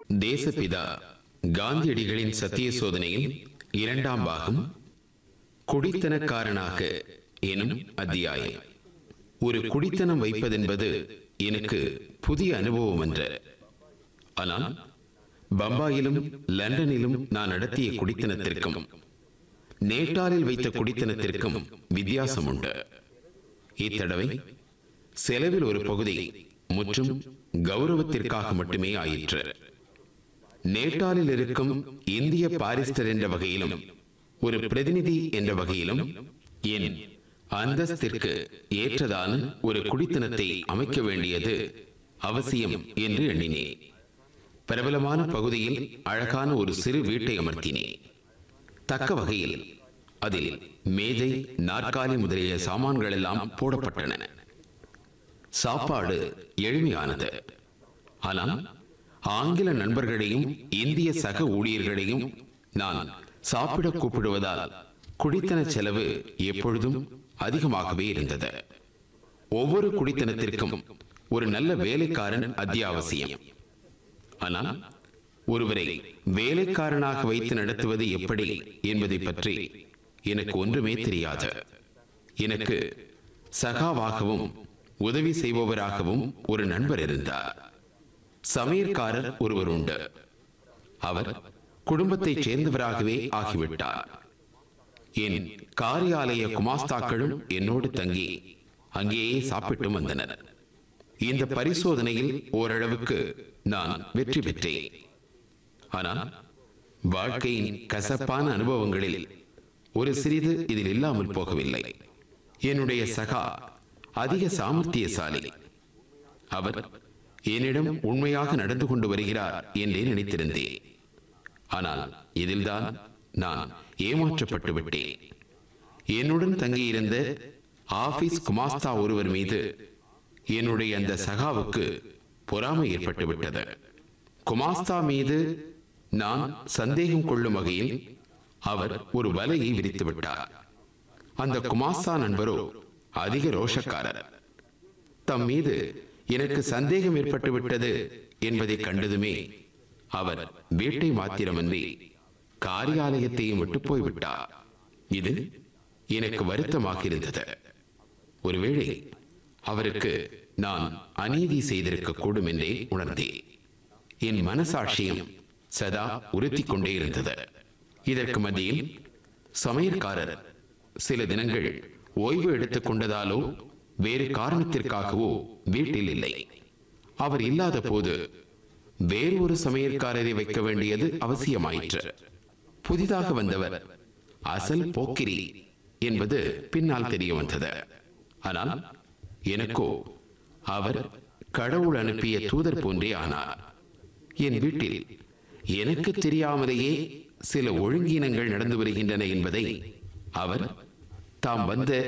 தேசபிதா காந்தியடிகளின் சத்திய சோதனையில் இரண்டாம் பாகம் குடித்தனக்காரனாக எனும் அத்தியாயம் ஒரு குடித்தனம் வைப்பதென்பது எனக்கு புதிய அனுபவம் என்ற ஆனால் பம்பாயிலும் லண்டனிலும் நான் நடத்திய குடித்தனத்திற்கும் நேட்டாலில் வைத்த குடித்தனத்திற்கும் வித்தியாசம் உண்டு இத்தடவை செலவில் ஒரு பகுதி முற்றும் கௌரவத்திற்காக மட்டுமே ஆயிற்று நேட்டாலில் இருக்கும் இந்திய பாரிஸ்டர் என்ற வகையிலும் ஒரு பிரதிநிதி என்ற வகையிலும் என் அந்தஸ்திற்கு ஏற்றதான ஒரு குடித்தனத்தை அமைக்க வேண்டியது அவசியம் என்று எண்ணினேன் பிரபலமான பகுதியில் அழகான ஒரு சிறு வீட்டை அமர்த்தினேன் தக்க வகையில் அதில் மேஜை நாற்காலி முதலிய சாமான்கள் எல்லாம் போடப்பட்டன சாப்பாடு எளிமையானது ஆனால் ஆங்கில நண்பர்களையும் இந்திய சக ஊழியர்களையும் நான் சாப்பிட கூப்பிடுவதால் குடித்தன செலவு எப்பொழுதும் அதிகமாகவே இருந்தது ஒவ்வொரு குடித்தனத்திற்கும் ஒரு நல்ல வேலைக்காரன் அத்தியாவசியம் ஆனால் ஒருவரை வேலைக்காரனாக வைத்து நடத்துவது எப்படி என்பதை பற்றி எனக்கு ஒன்றுமே தெரியாது எனக்கு சகாவாகவும் உதவி செய்பவராகவும் ஒரு நண்பர் இருந்தார் சமையற்காரர் ஒருவர் உண்டு அவர் குடும்பத்தைச் சேர்ந்தவராகவே ஆகிவிட்டார் என் காரியாலய குமாஸ்தாக்களும் என்னோடு தங்கி அங்கேயே சாப்பிட்டு வந்தனர் இந்த பரிசோதனையில் ஓரளவுக்கு நான் வெற்றி பெற்றேன் ஆனால் வாழ்க்கையின் கசப்பான அனுபவங்களில் ஒரு சிறிது இதில் இல்லாமல் போகவில்லை என்னுடைய சகா அதிக சாமர்த்தியசாலி அவர் என்னிடம் உண்மையாக நடந்து கொண்டு வருகிறார் என்றே நினைத்திருந்தேன் ஆனால் இதில்தான் நான் ஏமாற்றப்பட்டு விட்டேன் என்னுடன் தங்கியிருந்த ஆபீஸ் குமாஸ்தா ஒருவர் மீது என்னுடைய அந்த சகாவுக்கு பொறாமை ஏற்பட்டு விட்டது குமாஸ்தா மீது நான் சந்தேகம் கொள்ளும் வகையில் அவர் ஒரு வலையை விரித்து விட்டார் அந்த குமாஸ்தா நண்பரோ அதிக ரோஷக்காரர் தம் மீது எனக்கு சந்தேகம் ஏற்பட்டு விட்டது என்பதை கண்டதுமே அவர் வீட்டை மாத்திரமன்றி காரியாலயத்தையும் விட்டு போய்விட்டார் இது எனக்கு வருத்தமாக இருந்தது ஒருவேளை அவருக்கு நான் அநீதி செய்திருக்க கூடும் என்றே உணர்ந்தேன் என் மனசாட்சியம் சதா உறுத்திக் கொண்டே இருந்தது இதற்கு மத்தியில் சமையற்காரர் சில தினங்கள் ஓய்வு எடுத்துக் கொண்டதாலோ வேறு காரணத்திற்காகவோ வீட்டில் இல்லை அவர் இல்லாத போது வேறு ஒரு சமையற்காரரை வைக்க வேண்டியது அவசியமாயிற்று புதிதாக வந்தவர் அசல் போக்கிரி என்பது பின்னால் தெரிய வந்தது ஆனால் எனக்கோ அவர் கடவுள் அனுப்பிய தூதர் போன்றே ஆனார் என் வீட்டில் எனக்கு தெரியாமலேயே சில ஒழுங்கீனங்கள் நடந்து வருகின்றன என்பதை அவர் தாம் வந்த